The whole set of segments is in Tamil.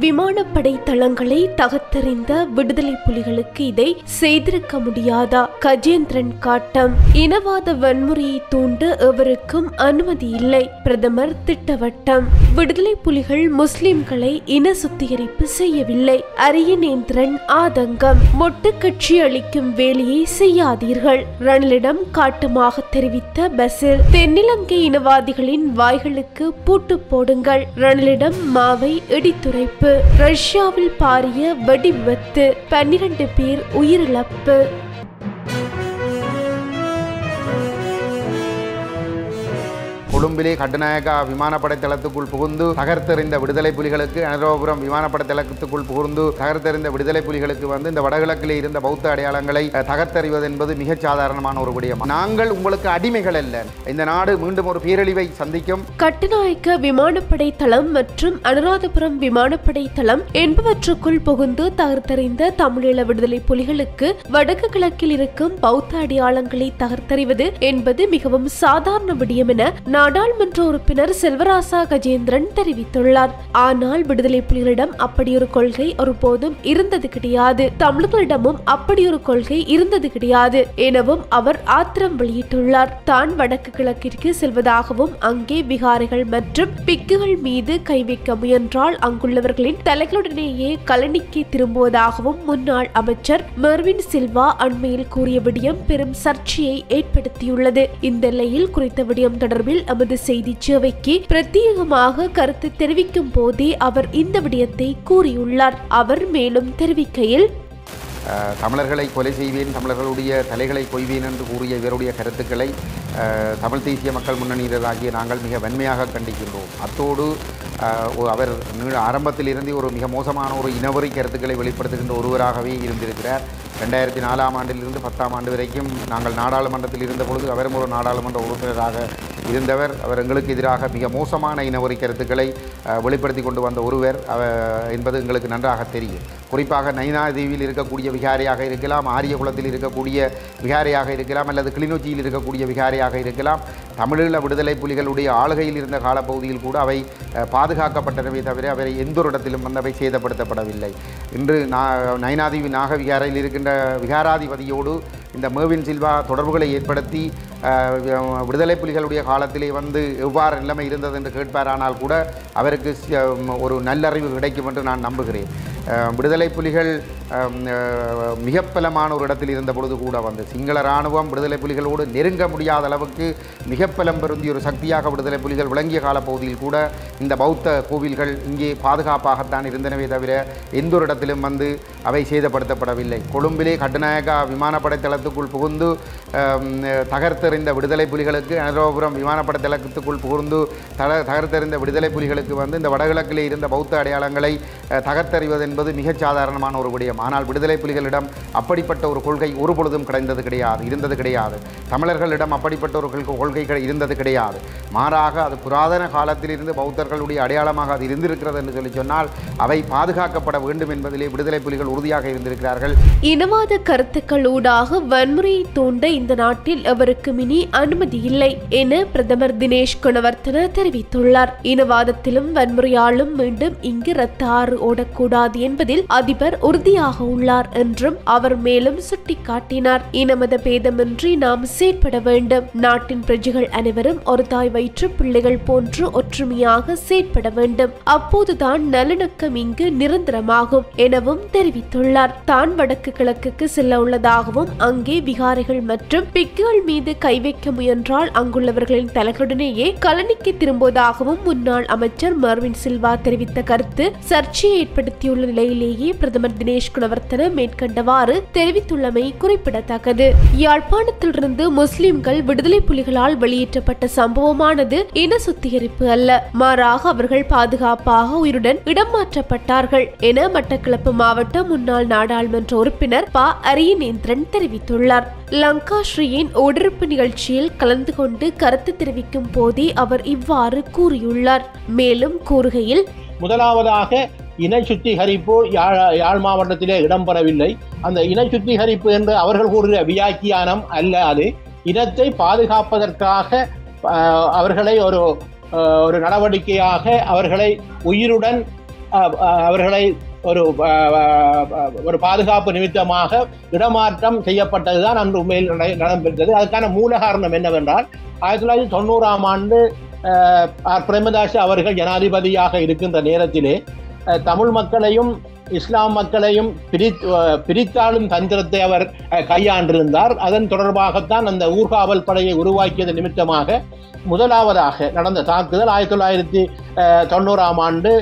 விமானப்படை தளங்களை தகர்த்தெறிந்த விடுதலை புலிகளுக்கு இதை செய்திருக்க முடியாதா கஜேந்திரன் காட்டம் இனவாத வன்முறையை தூண்ட எவருக்கும் அனுமதி இல்லை பிரதமர் திட்டவட்டம் விடுதலை புலிகள் முஸ்லிம்களை இன சுத்திகரிப்பு செய்யவில்லை அரியநேந்திரன் ஆதங்கம் மொட்டு கட்சி அளிக்கும் வேலையை செய்யாதீர்கள் ரணிலிடம் காட்டமாக தெரிவித்த பசில் தென்னிலங்கை இனவாதிகளின் வாய்களுக்கு பூட்டு போடுங்கள் ரணிலிடம் மாவை இடித்துரைப்பு ரஷ்யாவில் பாரிய வெடி விபத்து பன்னிரண்டு பேர் உயிரிழப்பு கொழும்பிலே கட்டுநாயக்கா விமானப்படை தளத்துக்குள் புகுந்து தகர்த்தெறிந்த விடுதலை புலிகளுக்கு அனுராபுரம் விமானப்படை தளத்துக்குள் புகுந்து தகர்த்தெறிந்த விடுதலை புலிகளுக்கு வந்து இந்த வடகிழக்கிலே இருந்த பௌத்த அடையாளங்களை அஹ், தகர்த்தெறிவது என்பது மிகச் சாதாரணமான ஒரு விடயம் நாங்கள் உங்களுக்கு அடிமைகள் அல்ல இந்த நாடு மீண்டும் ஒரு பேரழிவை சந்திக்கும் கட்டுநாயக்க விமானப்படை தளம் மற்றும் அனுராதபுரம் விமானப்படை தளம் என்பவற்றுக்குள் புகுந்து தகர்த்தறிந்த தமிழீழ விடுதலை புலிகளுக்கு வடக்கு கிழக்கில் இருக்கும் பௌத்த அடையாளங்களை தகர்த்தறிவது என்பது மிகவும் சாதாரண விடயம் என நாடாளுமன்ற உறுப்பினர் செல்வராசா கஜேந்திரன் தெரிவித்துள்ளார் ஆனால் விடுதலை புலிகளிடம் அப்படியொரு கொள்கை ஒருபோதும் இருந்தது கிடையாது தமிழர்களிடமும் அப்படியொரு கொள்கை இருந்தது கிடையாது எனவும் அவர் ஆத்திரம் வெளியிட்டுள்ளார் தான் வடக்கு கிழக்கிற்கு செல்வதாகவும் அங்கே விகாரிகள் மற்றும் பிக்குகள் மீது கை வைக்க முயன்றால் அங்குள்ளவர்களின் தலைகளுடனேயே கலனிக்கு திரும்புவதாகவும் முன்னாள் அமைச்சர் மெர்வின் சில்வா அண்மையில் கூறிய விடயம் பெரும் சர்ச்சையை ஏற்படுத்தியுள்ளது இந்த நிலையில் குறித்த விடயம் தொடர்பில் எமது செய்தி சேவைக்கு பிரத்யேகமாக கருத்து தெரிவிக்கும் போதே அவர் இந்த விடயத்தை கூறியுள்ளார் அவர் மேலும் தெரிவிக்கையில் அஹ், தமிழர்களை கொலை செய்வேன் தமிழர்களுடைய தலைகளை கொய்வேன் என்று கூறிய இவருடைய கருத்துக்களை அஹ், தமிழ் தேசிய மக்கள் முன்னணியினராகிய நாங்கள் மிக வன்மையாக கண்டிக்கின்றோம் அத்தோடு அஹ், ஒ- அவர் நீ- ஆரம்பத்திலிருந்தே ஒரு மிக மோசமான ஒரு இனவரி கருத்துக்களை வெளிப்படுத்துகின்ற ஒருவராகவே இருந்திருக்கிறார் ரெண்டாயிரத்தி நாலாம் ஆண்டிலிருந்து பத்தாம் ஆண்டு வரைக்கும் நாங்கள் நாடாளுமன்றத்தில் இருந்த பொழுது அவரும் ஒரு நாடாளுமன்ற உறுப்பினராக இருந்தவர் அவர் எங்களுக்கு எதிராக மிக மோசமான இனவரி கருத்துக்களை அஹ், வெளிப்படுத்தி கொண்டு வந்த ஒருவர் அவ- என்பது எங்களுக்கு நன்றாக தெரியும் குறிப்பாக நைனாதீவில் இருக்கக்கூடிய விகாரியாக இருக்கலாம் ஆரியகுளத்தில் இருக்கக்கூடிய விகாரியாக இருக்கலாம் அல்லது கிளிநொச்சியில் இருக்கக்கூடிய விகாரியாக இருக்கலாம் தமிழீழ விடுதலை புலிகளுடைய ஆளுகையில் இருந்த காலப்பகுதியில் கூட அவை அஹ், பாதுகாக்கப்பட்டனவே தவிர அவை எந்த ஒரு இடத்திலும் வந்து அவை சேதப்படுத்தப்படவில்லை இன்று நா நைனாதீவி நாக விகாரையில் இருக்கின்ற விகாராதிபதியோடு இந்த மேவின் சில்வா தொடர்புகளை ஏற்படுத்தி அஹ், வி- விடுதலை புலிகளுடைய காலத்திலே வந்து எவ்வாறு நிலைமை இருந்தது என்று கேட்பாரானால் கூட அவருக்கு சி- ஒரு நல்லறிவு கிடைக்கும் என்று நான் நம்புகிறேன் அஹ், விடுதலை புலிகள் அஹ், அஹ், மிக பலமான ஒரு இடத்தில் இருந்த பொழுது கூட வந்து சிங்கள இராணுவம் விடுதலை புலிகளோடு நெருங்க முடியாத அளவுக்கு மிக பலம் பொருந்திய ஒரு சக்தியாக விடுதலை புலிகள் விளங்கிய காலப்பகுதியில் கூட இந்த பௌத்த கோவில்கள் இங்கே பாதுகாப்பாகத்தான் இருந்தனவே தவிர எந்த ஒரு இடத்திலும் வந்து அவை சேதப்படுத்தப்படவில்லை கொழும்பிலே கட்டுநாயக்கா விமானப்படை தளத்துக்குள் புகுந்து அஹ், தகர்த்தெறிந்த விடுதலை புலிகளுக்கு அனுராபுரம் விமானப்படை தளத்துக்குள் புகுந்து தட தகர்த்தெறிந்த விடுதலை புலிகளுக்கு வந்து இந்த வடகிழக்கிலே இருந்த பௌத்த அடையாளங்களை அஹ், தகர்த்தெறிவது என்பது மிகச் சாதாரணமான ஒரு விடயம் ஆனால் விடுதலை புலிகளிடம் அப்படிப்பட்ட ஒரு கொள்கை ஒரு பொழுதும் கிடைந்தது கிடையாது இருந்தது கிடையாது தமிழர்களிடம் அப்படிப்பட்ட ஒரு கொள்கை- கொள்கைகள் இருந்தது கிடையாது மாறாக அது புராதன காலத்திலிருந்து பௌத்தர்களுடைய அடையாளமாக அது இருந்திருக்கிறது என்று சொல்லி சொன்னால் அவை பாதுகாக்கப்பட வேண்டும் என்பதிலே விடுதலை புலிகள் உறுதியாக இருந்திருக்கிறார்கள் இனவாத கருத்துக்கள் ஊடாக வன்முறையை தூண்ட இந்த நாட்டில் எவருக்கும் இனி அனுமதி இல்லை என பிரதமர் தினேஷ் குணவர்த்தன தெரிவித்துள்ளார் இனவாதத்திலும் வன்முறையாலும் மீண்டும் இங்கு இரத்த ஆறு ஓடக்கூடாது என்பதில் அதிபர் உறுதியாக உள்ளார் என்றும் அவர் மேலும் சுட்டிக்காட்டினார் இனமத பேதமின்றி நாம் செயற்பட வேண்டும் நாட்டின் பிரஜைகள் அனைவரும் ஒரு தாய் வயிற்று பிள்ளைகள் போன்று ஒற்றுமையாக செயற்பட வேண்டும் அப்போதுதான் நல்லிணக்கம் இங்கு நிரந்தரமாகும் எனவும் தெரிவித்துள்ளார் தான் வடக்கு கிழக்குக்கு செல்ல உள்ளதாகவும் அங்கே விகாரிகள் மற்றும் பிக்குகள் மீது கை வைக்க முயன்றால் அங்குள்ளவர்களின் தலைகளுடனேயே கலனிக்கு திரும்புவதாகவும் முன்னாள் அமைச்சர் மர்வின் சில்வா தெரிவித்த கருத்து சர்ச்சையை ஏற்படுத்தியுள்ள நிலையிலேயே பிரதமர் தினேஷ் குணவர்த்தன மேற்கண்டவாறு தெரிவித்துள்ளமை குறிப்பிடத்தக்கது யாழ்ப்பாணத்திலிருந்து முஸ்லிம்கள் விடுதலை புலிகளால் வெளியேற்றப்பட்ட சம்பவமானது இன சுத்திகரிப்பு அல்ல மாறாக அவர்கள் பாதுகாப்பாக உயிருடன் இடமாற்றப்பட்டார்கள் என மட்டக்களப்பு மாவட்ட முன்னாள் நாடாளுமன்ற உறுப்பினர் ப அரியநேந்திரன் தெரிவித்துள்ளார் லங்காஸ்ரீயின் ஒடிருப்பு நிகழ்ச்சியில் கலந்து கொண்டு கருத்து தெரிவிக்கும் போதே அவர் இவ்வாறு கூறியுள்ளார் மேலும் கூறுகையில் முதலாவதாக இன சுத்திகரிப்பு யாழ் யாழ் மாவட்டத்திலே இடம்பெறவில்லை அந்த இன சுத்திகரிப்பு என்று அவர்கள் கூறுகிற வியாக்கியானம் அல்ல அது இனத்தை பாதுகாப்பதற்காக ஆஹ், அவர்களை ஒரு ஆஹ், ஒரு நடவடிக்கையாக அவர்களை உயிருடன் அஹ், அஹ், அவர்களை ஒரு அஹ், அஹ், ஒரு பாதுகாப்பு நிமித்தமாக இடமாற்றம் செய்யப்பட்டதுதான் அன்று உண்மையில் நட- நடைபெற்றது அதுக்கான மூல காரணம் என்னவென்றால் ஆயிரத்தி தொள்ளாயிரத்தி தொண்ணூறாம் ஆண்டு அஹ், ஆர் பிரேமதாஸ் அவர்கள் ஜனாதிபதியாக இருக்கின்ற நேரத்திலே அஹ், தமிழ் மக்களையும் இஸ்லாம் மக்களையும் பிரி அஹ், பிரித்தாளும் தந்திரத்தை அவர் அஹ், கையாண்டிருந்தார் அதன் தொடர்பாகத்தான் அந்த ஊர்காவல் படையை உருவாக்கியது நிமித்தமாக முதலாவதாக நடந்த தாக்குதல் ஆயிரத்தி தொள்ளாயிரத்தி அஹ், தொண்ணூறாம் ஆண்டு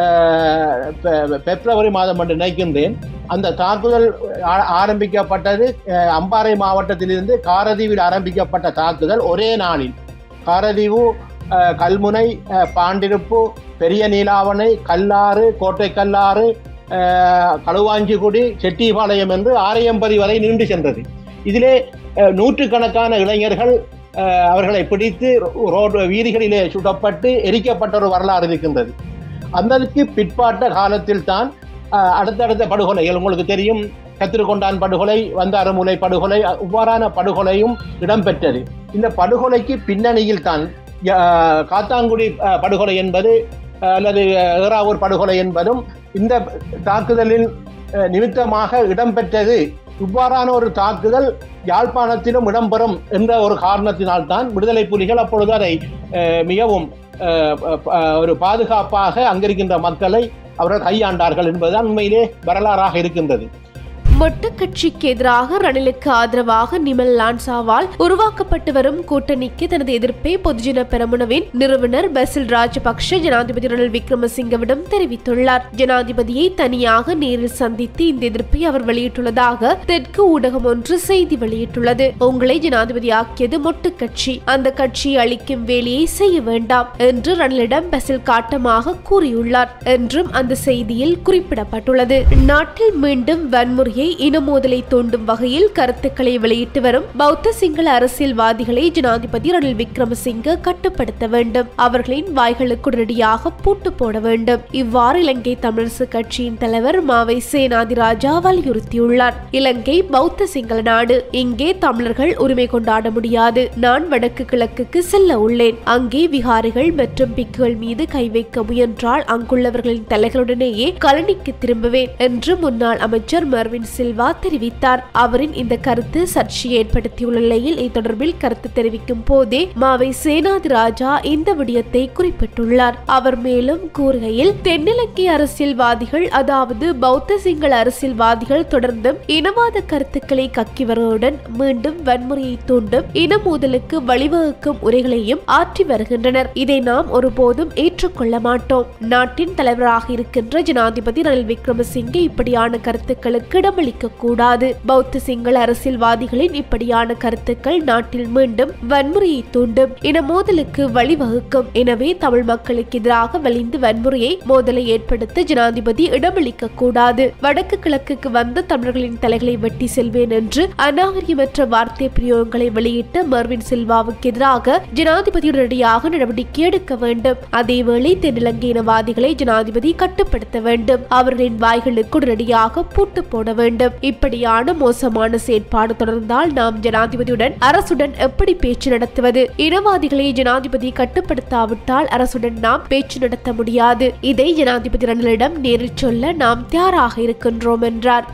அஹ், பெ- பிப்ரவரி மாதம் என்று நினைக்கின்றேன் அந்த தாக்குதல் ஆ- ஆரம்பிக்கப்பட்டது அஹ், அம்பாறை மாவட்டத்திலிருந்து காரதீவில் ஆரம்பிக்கப்பட்ட தாக்குதல் ஒரே நாளில் காரதீவு அஹ், கல்முனை அஹ், பாண்டிருப்பு பெரிய நீலாவணை கல்லாறு கோட்டை கல்லாறு அஹ், களுவாஞ்சிக்குடி செட்டிபாளையம் என்று ஆரையம்பதி வரை நீண்டு சென்றது இதிலே அஹ், நூற்றுக்கணக்கான இளைஞர்கள் அஹ், அவர்களை பிடித்து ரோடு வீதிகளிலே சுடப்பட்டு எரிக்கப்பட்ட ஒரு வரலாறு இருக்கின்றது அந்ததுக்கு பிற்பாட்ட காலத்தில் தான் அஹ், அடுத்தடுத்த படுகொலைகள் உங்களுக்கு தெரியும் கத்திருக்கொண்டான் படுகொலை வந்தாரமுலை படுகொலை அ- இவ்வாறான படுகொலையும் இடம்பெற்றது இந்த படுகொலைக்கு பின்னணியில் தான் அஹ், காத்தாங்குடி அஹ், படுகொலை என்பது அஹ், அல்லது அஹ், ஏறாவூர் படுகொலை என்பதும் இந்த தாக்குதலின் அஹ், நிமித்தமாக இடம்பெற்றது இவ்வாறான ஒரு தாக்குதல் யாழ்ப்பாணத்திலும் இடம்பெறும் என்ற ஒரு காரணத்தினால்தான் விடுதலை புலிகள் அப்பொழுது அதை அஹ், மிகவும் அஹ், அஹ், ஒரு பாதுகாப்பாக அங்கிருக்கின்ற மக்களை அவர்கள் கையாண்டார்கள் என்பதுதான் உண்மையிலே வரலாறாக இருக்கின்றது மொட்டு கட்சிக்கு எதிராக ரணிலுக்கு ஆதரவாக நிமல் லான்சாவால் உருவாக்கப்பட்டு வரும் கூட்டணிக்கு தனது எதிர்ப்பை பொதுஜன பெரமுனவின் நிறுவனர் பசில் ராஜபக்ஷ ஜனாதிபதி ரணில் விக்ரமசிங்கவிடம் தெரிவித்துள்ளார் ஜனாதிபதியை தனியாக நேரில் சந்தித்து இந்த எதிர்ப்பை அவர் வெளியிட்டுள்ளதாக தெற்கு ஊடகம் ஒன்று செய்தி வெளியிட்டுள்ளது உங்களை ஜனாதிபதியாக்கியது மொட்டு கட்சி அந்த கட்சியை அளிக்கும் வேலையை செய்ய வேண்டாம் என்று ரணிலிடம் பசில் காட்டமாக கூறியுள்ளார் என்றும் அந்த செய்தியில் குறிப்பிடப்பட்டுள்ளது நாட்டில் மீண்டும் வன்முறையை இனமோதலை தூண்டும் வகையில் கருத்துக்களை வெளியிட்டு வரும் பௌத்த சிங்கள அரசியல்வாதிகளை ஜனாதிபதி ரணில் விக்ரமசிங்க கட்டுப்படுத்த வேண்டும் அவர்களின் வாய்களுக்கு உடனடியாக பூட்டு போட வேண்டும் இவ்வாறு இலங்கை தமிழரசு கட்சியின் தலைவர் மாவை சேனாதிராஜா வலியுறுத்தியுள்ளார் இலங்கை பௌத்த சிங்கள நாடு இங்கே தமிழர்கள் உரிமை கொண்டாட முடியாது நான் வடக்கு கிழக்குக்கு செல்ல உள்ளேன் அங்கே விகாரிகள் மற்றும் பிக்குகள் மீது கை வைக்க முயன்றால் அங்குள்ளவர்களின் தலைகளுடனேயே கலனிக்கு திரும்புவேன் என்று முன்னாள் அமைச்சர் மர்வின் சில்வா தெரிவித்தார் அவரின் இந்த கருத்து சர்ச்சையை ஏற்படுத்தியுள்ள நிலையில் இது தொடர்பில் கருத்து தெரிவிக்கும் போதே மாவை சேனாதி ராஜா இந்த விடயத்தை குறிப்பிட்டுள்ளார் அவர் மேலும் கூறுகையில் தென்னிலங்கை அரசியல்வாதிகள் அதாவது பௌத்த சிங்கள அரசியல்வாதிகள் தொடர்ந்தும் இனவாத கருத்துக்களை கக்கி வருவதுடன் மீண்டும் வன்முறையை தூண்டும் இன மோதலுக்கு வழிவகுக்கும் உரைகளையும் ஆற்றி வருகின்றனர் இதை நாம் ஒருபோதும் ஏற்றுக்கொள்ள மாட்டோம் நாட்டின் தலைவராக இருக்கின்ற ஜனாதிபதி ரணில் விக்ரமசிங்கே இப்படியான கருத்துக்களுக்கு இடமளிக்க கூடாது பௌத்த சிங்கள அரசியல்வாதிகளின் இப்படியான கருத்துக்கள் நாட்டில் மீண்டும் வன்முறையை தூண்டும் இன மோதலுக்கு வழிவகுக்கும் எனவே தமிழ் மக்களுக்கு எதிராக வலிந்து வன்முறையை மோதலை ஏற்படுத்த ஜனாதிபதி இடமளிக்க கூடாது வடக்கு கிழக்குக்கு வந்த தமிழர்களின் தலைகளை வெட்டி செல்வேன் என்று அநாகரிகமற்ற வார்த்தை பிரயோகங்களை வெளியிட்ட மர்வின் சில்வாவுக்கு எதிராக ஜனாதிபதி உடனடியாக நடவடிக்கை எடுக்க வேண்டும் அதேவேளை தென்னிலங்கை இனவாதிகளை ஜனாதிபதி கட்டுப்படுத்த வேண்டும் அவர்களின் வாய்களுக்கு உடனடியாக பூட்டு போட வேண்டும் இப்படியான மோசமான செயற்பாடு தொடர்ந்தால் நாம் ஜனாதிபதியுடன் அரசுடன் எப்படி பேச்சு நடத்துவது இனவாதிகளை ஜனாதிபதி கட்டுப்படுத்தாவிட்டால் அரசுடன் நாம் பேச்சு நடத்த முடியாது இதை ஜனாதிபதி ரணிலிடம் நேரில் சொல்ல நாம் தயாராக இருக்கின்றோம் என்றார்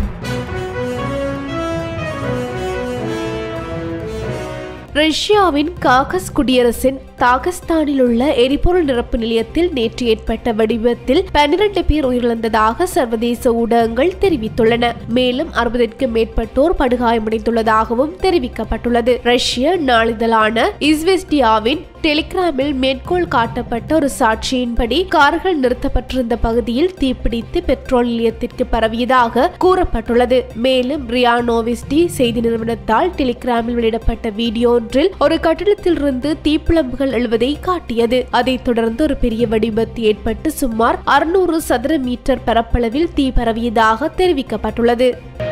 ரஷ்யாவின் காகஸ் குடியரசின் தாகஸ்தானில் உள்ள எரிபொருள் நிரப்பு நிலையத்தில் நேற்று ஏற்பட்ட வெடிவிபத்தில் பன்னிரண்டு பேர் உயிரிழந்ததாக சர்வதேச ஊடகங்கள் தெரிவித்துள்ளன மேலும் அறுபதற்கும் மேற்பட்டோர் படுகாயமடைந்துள்ளதாகவும் தெரிவிக்கப்பட்டுள்ளது ரஷ்ய நாளிதழான இஸ்வெஸ்டியாவின் டெலிகிராமில் மேற்கோள் காட்டப்பட்ட ஒரு சாட்சியின்படி கார்கள் நிறுத்தப்பட்டிருந்த பகுதியில் தீப்பிடித்து பெட்ரோல் நிலையத்திற்கு பரவியதாக கூறப்பட்டுள்ளது மேலும் ரியா நோவிஸ்டி செய்தி நிறுவனத்தால் டெலிகிராமில் வெளியிடப்பட்ட வீடியோ ஒன்றில் ஒரு கட்டிடத்திலிருந்து தீப்பிழம்புகள் எழுவதை காட்டியது அதைத் தொடர்ந்து ஒரு பெரிய வெடிவிபத்து ஏற்பட்டு சுமார் அறுநூறு சதுர மீட்டர் பரப்பளவில் தீ பரவியதாக தெரிவிக்கப்பட்டுள்ளது